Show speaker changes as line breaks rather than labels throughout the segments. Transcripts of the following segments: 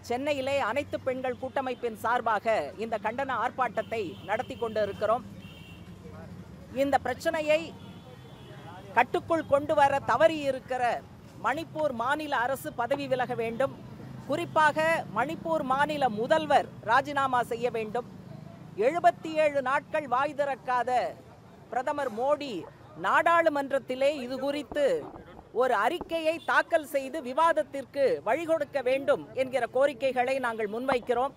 சென்னையிலே அனைத்து பெண்கள் கூட்டமைப்பின் சார்பாக இந்த கண்டன ஆர்ப்பாட்டத்தை நடத்தி கொண்டு இருக்கிறோம் இந்த பிரச்சனையை கட்டுக்குள் கொண்டு வர தவறி இருக்கிற மணிப்பூர் மாநில அரசு பதவி விலக வேண்டும் குறிப்பாக மணிப்பூர் மாநில முதல்வர் ராஜினாமா செய்ய வேண்டும் எழுபத்தி ஏழு நாட்கள் வாய் திறக்காத பிரதமர் மோடி நாடாளுமன்றத்திலே இது குறித்து ஒரு அறிக்கையை தாக்கல் செய்து விவாதத்திற்கு வழிகொடுக்க வேண்டும் என்கிற கோரிக்கைகளை நாங்கள் முன்வைக்கிறோம்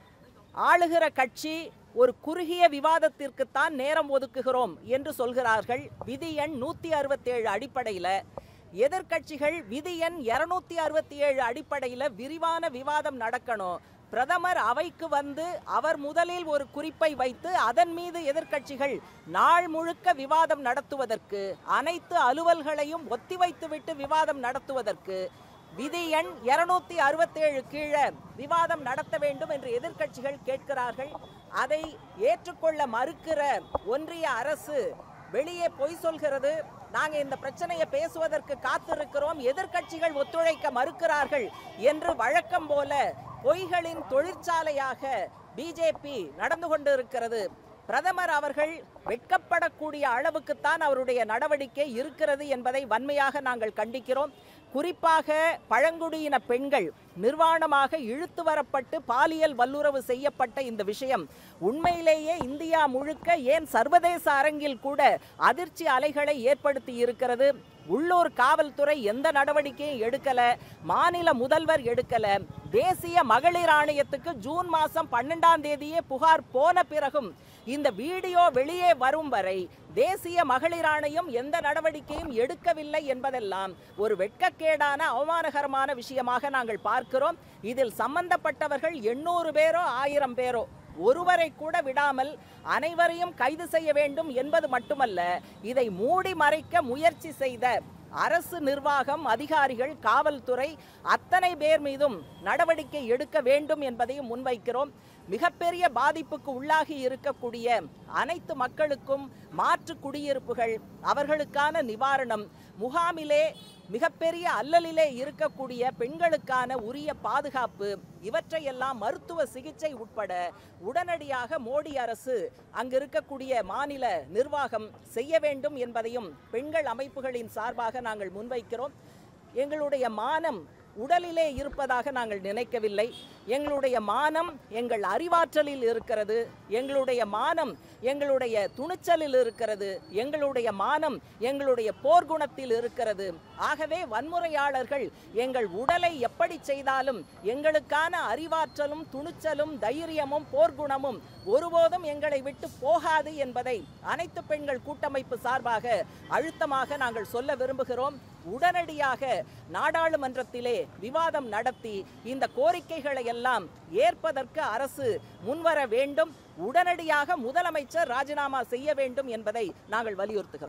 ஆளுகிற கட்சி ஒரு குறுகிய விவாதத்திற்குத்தான் நேரம் ஒதுக்குகிறோம் என்று சொல்கிறார்கள் விதி எண் நூற்றி அறுபத்தேழு அடிப்படையில் எதிர்க்கட்சிகள் விதி எண் இருநூத்தி அறுபத்தி ஏழு அடிப்படையில் விரிவான விவாதம் நடக்கணும் பிரதமர் அவைக்கு வந்து அவர் முதலில் ஒரு குறிப்பை வைத்து அதன் மீது எதிர்க்கட்சிகள் நாள் முழுக்க விவாதம் நடத்துவதற்கு அனைத்து அலுவல்களையும் ஒத்திவைத்துவிட்டு விவாதம் நடத்துவதற்கு விதி எண் இருநூத்தி அறுபத்தேழு கீழே விவாதம் நடத்த வேண்டும் என்று எதிர்க்கட்சிகள் கேட்கிறார்கள் அதை ஏற்றுக்கொள்ள மறுக்கிற ஒன்றிய அரசு வெளியே பொய் சொல்கிறது நாங்க இந்த பிரச்சனையை பேசுவதற்கு காத்திருக்கிறோம் எதிர்க்கட்சிகள் ஒத்துழைக்க மறுக்கிறார்கள் என்று வழக்கம் போல பொய்களின் தொழிற்சாலையாக பிஜேபி நடந்து கொண்டிருக்கிறது பிரதமர் அவர்கள் வெட்கப்படக்கூடிய அளவுக்குத்தான் அவருடைய நடவடிக்கை இருக்கிறது என்பதை வன்மையாக நாங்கள் கண்டிக்கிறோம் குறிப்பாக பழங்குடியின பெண்கள் நிர்வாணமாக இழுத்து வரப்பட்டு பாலியல் வல்லுறவு செய்யப்பட்ட இந்த விஷயம் உண்மையிலேயே இந்தியா முழுக்க ஏன் சர்வதேச அரங்கில் கூட அதிர்ச்சி அலைகளை ஏற்படுத்தி இருக்கிறது உள்ளூர் காவல்துறை எந்த நடவடிக்கையும் எடுக்கல மாநில முதல்வர் எடுக்கல தேசிய மகளிர் ஆணையத்துக்கு ஜூன் மாதம் பன்னெண்டாம் தேதியே புகார் போன பிறகும் இந்த வீடியோ வெளியே வரும் வரை தேசிய மகளிர் ஆணையம் எந்த நடவடிக்கையும் எடுக்கவில்லை என்பதெல்லாம் ஒரு வெட்கக்கேடான அவமானகரமான விஷயமாக நாங்கள் பார்க்கிறோம் இதில் சம்பந்தப்பட்டவர்கள் எண்ணூறு பேரோ ஆயிரம் பேரோ ஒருவரை கூட விடாமல் அனைவரையும் கைது செய்ய வேண்டும் என்பது மட்டுமல்ல இதை மூடி மறைக்க முயற்சி செய்த அரசு நிர்வாகம் அதிகாரிகள் காவல்துறை அத்தனை பேர் மீதும் நடவடிக்கை எடுக்க வேண்டும் என்பதையும் முன்வைக்கிறோம் மிகப்பெரிய பாதிப்புக்கு உள்ளாகி இருக்கக்கூடிய அனைத்து மக்களுக்கும் மாற்று குடியிருப்புகள் அவர்களுக்கான நிவாரணம் முகாமிலே மிகப்பெரிய அல்லலிலே இருக்கக்கூடிய பெண்களுக்கான உரிய பாதுகாப்பு இவற்றையெல்லாம் மருத்துவ சிகிச்சை உட்பட உடனடியாக மோடி அரசு அங்கு இருக்கக்கூடிய மாநில நிர்வாகம் செய்ய வேண்டும் என்பதையும் பெண்கள் அமைப்புகளின் சார்பாக நாங்கள் முன்வைக்கிறோம் எங்களுடைய மானம் உடலிலே இருப்பதாக நாங்கள் நினைக்கவில்லை எங்களுடைய மானம் எங்கள் அறிவாற்றலில் இருக்கிறது எங்களுடைய மானம் எங்களுடைய துணிச்சலில் இருக்கிறது எங்களுடைய மானம் எங்களுடைய போர்க்குணத்தில் இருக்கிறது ஆகவே வன்முறையாளர்கள் எங்கள் உடலை எப்படி செய்தாலும் எங்களுக்கான அறிவாற்றலும் துணிச்சலும் தைரியமும் போர்க்குணமும் ஒருபோதும் எங்களை விட்டு போகாது என்பதை அனைத்து பெண்கள் கூட்டமைப்பு சார்பாக அழுத்தமாக நாங்கள் சொல்ல விரும்புகிறோம் உடனடியாக நாடாளுமன்றத்திலே விவாதம் நடத்தி இந்த கோரிக்கைகளை எல்லாம் ஏற்பதற்கு அரசு முன்வர வேண்டும் உடனடியாக முதலமைச்சர் ராஜினாமா செய்ய வேண்டும் என்பதை நாங்கள் வலியுறுத்துகிறோம்